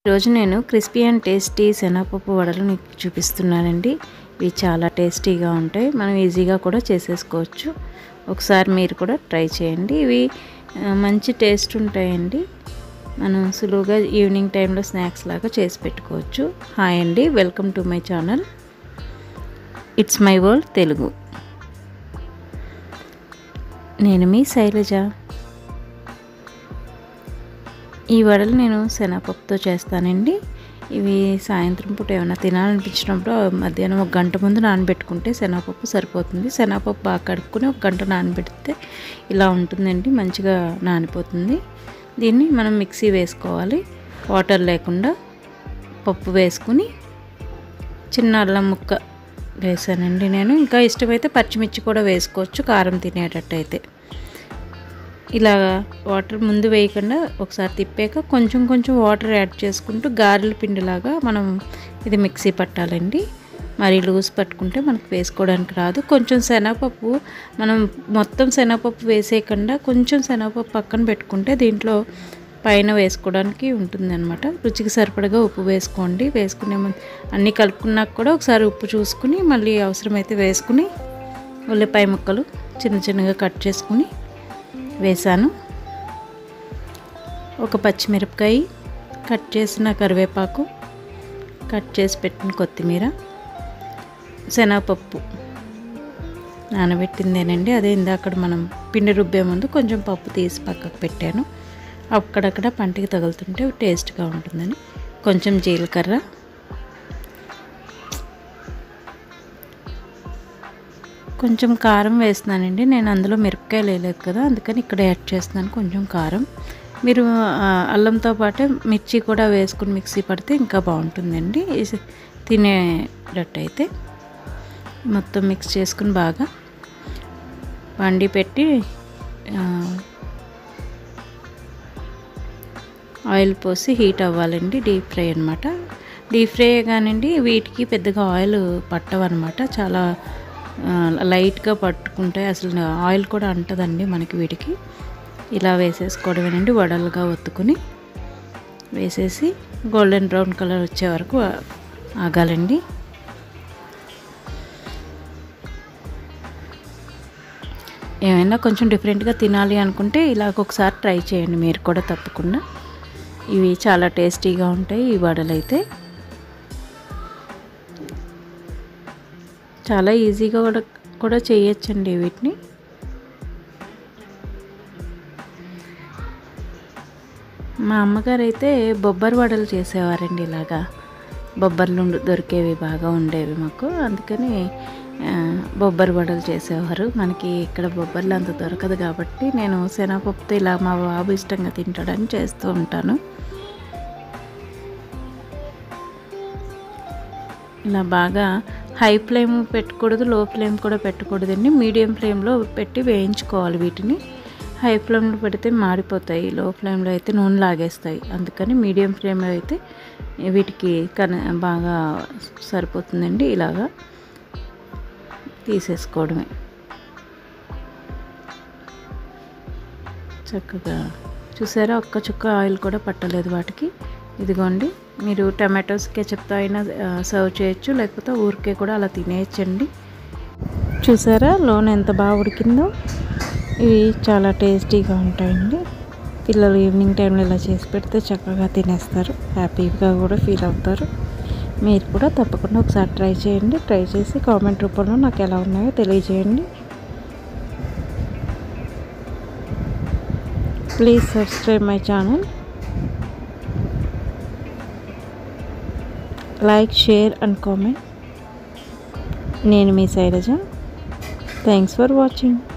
ఈరోజు నేను crispy and tasty శనగపప్పు వడలు మీకు చూపిస్తున్నానండి ఇవి చాలా టేస్టీగా ఉంటాయి మనం ఈజీగా కూడా చేసేసుకోవచ్చు ఒకసారి మీరు కూడా ట్రై చేయండి ఇవి ఆ, మంచి టేస్ట్ ఉంటాయండి మనం సులువుగా ఈవినింగ్ టైంలో స్నాక్స్ లాగా చేసి పెట్టుకోవచ్చు హాయ్ అండి welcome to my channel it's my world Telugu నేను మీ శైలజ ఈ వడలు నేను శనగపప్పుతో చేస్తానండి ఇవి సాయంత్రం పూట ఏమైనా తినాలనిపించినప్పుడు మధ్యాహ్నం ఒక గంట ముందు నానబెట్టుకుంటే శనగపప్పు సరిపోతుంది శనగపప్పు బాగా కడుక్కొని ఒక గంట నానబెడితే ఇలా ఉంటుందండి మంచిగా నానిపోతుంది దీన్ని మనం మిక్సీ వేసుకోవాలి వాటర్ లేకుండా పప్పు వేసుకుని చిన్న అల్లం ముక్క వేసానండి నేను ఇంకా ఇష్టమైతే పచ్చిమిర్చి కూడా వేసుకోవచ్చు కారం తినేటట్టు అయితే ఇలా వాటర్ ముందు వేయకుండా ఒకసారి తిప్పాక కొంచెం కొంచెం వాటర్ యాడ్ చేసుకుంటూ గారెల పిండిలాగా మనం ఇది మిక్సీ పట్టాలండి మరి లూజ్ పట్టుకుంటే మనకు వేసుకోవడానికి రాదు కొంచెం శనగపప్పు మనం మొత్తం శనగపప్పు వేసేయకుండా కొంచెం శనగపప్పు పక్కన పెట్టుకుంటే దీంట్లో పైన వేసుకోవడానికి ఉంటుందన్నమాట రుచికి సరిపడగా ఉప్పు వేసుకోండి వేసుకునే ముందు అన్నీ కలుపుకున్నాక కూడా ఒకసారి ఉప్పు చూసుకుని మళ్ళీ అవసరమైతే వేసుకుని ఉల్లిపాయ ముక్కలు చిన్న చిన్నగా కట్ చేసుకుని వేసాను ఒక పచ్చిమిరపకాయ కట్ చేసిన కరివేపాకు కట్ చేసి పెట్టిన కొత్తిమీర శనగపప్పు నానబెట్టిందేనండి అదే ఇందాక మనం పిండి రుబ్బే ముందు కొంచెం పప్పు తీసి పక్కకు పెట్టాను అక్కడక్కడ పంటికి తగులుతుంటే టేస్ట్గా ఉంటుందని కొంచెం జీలకర్ర కొంచెం కారం వేస్తున్నానండి నేను అందులో మిరపకాయలు వేయలేదు కదా అందుకని ఇక్కడ యాడ్ చేస్తున్నాను కొంచెం కారం మీరు ఆ, అల్లంతో పాటే మిర్చి కూడా వేసుకుని మిక్సీ పడితే ఇంకా బాగుంటుందండి ఇది తినేటట్టయితే మొత్తం మిక్స్ చేసుకుని బాగా వండి పెట్టి ఆ, ఆయిల్ పోసి హీట్ అవ్వాలండి డీప్ ఫ్రై అనమాట డీప్ ఫ్రై కానివ్వండి వీటికి పెద్దగా ఆయిల్ పట్టవన్నమాట చాలా ఆ, లైట్గా పట్టుకుంటాయి అసలు ఆయిల్ కూడా అంటదండి మనకి వీటికి ఇలా వేసేసుకోవడమేనండి వడలుగా ఒత్తుకుని వేసేసి గోల్డెన్ బ్రౌన్ కలర్ వచ్చే వరకు ఆ- ఆగాలండి ఏమైనా కొంచెం డిఫరెంట్గా తినాలి అనుకుంటే ఇలాగ ఒకసారి ట్రై చేయండి మీరు కూడా తప్పకుండా ఇవి చాలా టేస్టీగా ఉంటాయి ఈ వడలు అయితే చాలా ఈజీగా కూడా కూడా చేయొచ్చండి వీటిని మా అమ్మగారు అయితే బొబ్బరి వడలు చేసేవారండి ఇలాగా బొబ్బర్లు ఉండు- దొరికేవి బాగా ఉండేవి మాకు అందుకని ఆ, బొబ్బరి వడలు చేసేవారు మనకి ఇక్కడ బొబ్బర్లు అంత దొరకదు కాబట్టి నేను శనగపప్పుతో ఇలా మా బాబు ఇష్టంగా తింటాడని చేస్తూ ఉంటాను ఇలా బాగా హై ఫ్లేమ్ పెట్టకూడదు లో ఫ్లేమ్ కూడా పెట్టకూడదండి మీడియం ఫ్లేమ్లో పెట్టి వేయించుకోవాలి వీటిని హై ఫ్లేమ్లో పెడితే మాడిపోతాయి లో ఫ్లేమ్లో అయితే నూనె లాగేస్తాయి అందుకని మీడియం ఫ్లేమ్లో అయితే వీటికి కన బాగా సరిపోతుందండి ఇలాగా తీసేసుకోవడమే చక్కగా చూసారా ఒక్క చుక్క ఆయిల్ కూడా పట్టలేదు వాటికి ఇదిగోండి మీరు టమాటోస్ కెచప్తో అయినా సర్వ్ చేయొచ్చు లేకపోతే ఊరికే కూడా అలా తినేయచ్చండి చూసారా లోన్ ఎంత బాగా ఉడికిందో ఇవి చాలా టేస్టీగా ఉంటాయండి పిల్లలు ఈవినింగ్ టైంలో ఇలా చేసి పెడితే చక్కగా తినేస్తారు హ్యాపీగా కూడా ఫీల్ అవుతారు మీరు కూడా తప్పకుండా ఒకసారి ట్రై చేయండి ట్రై చేసి కామెంట్ రూపంలో నాకు ఎలా ఉన్నాయో తెలియజేయండి please subscribe my channel like share and comment నేను మీ శైలజ థ్యాంక్స్ ఫర్ వాచింగ్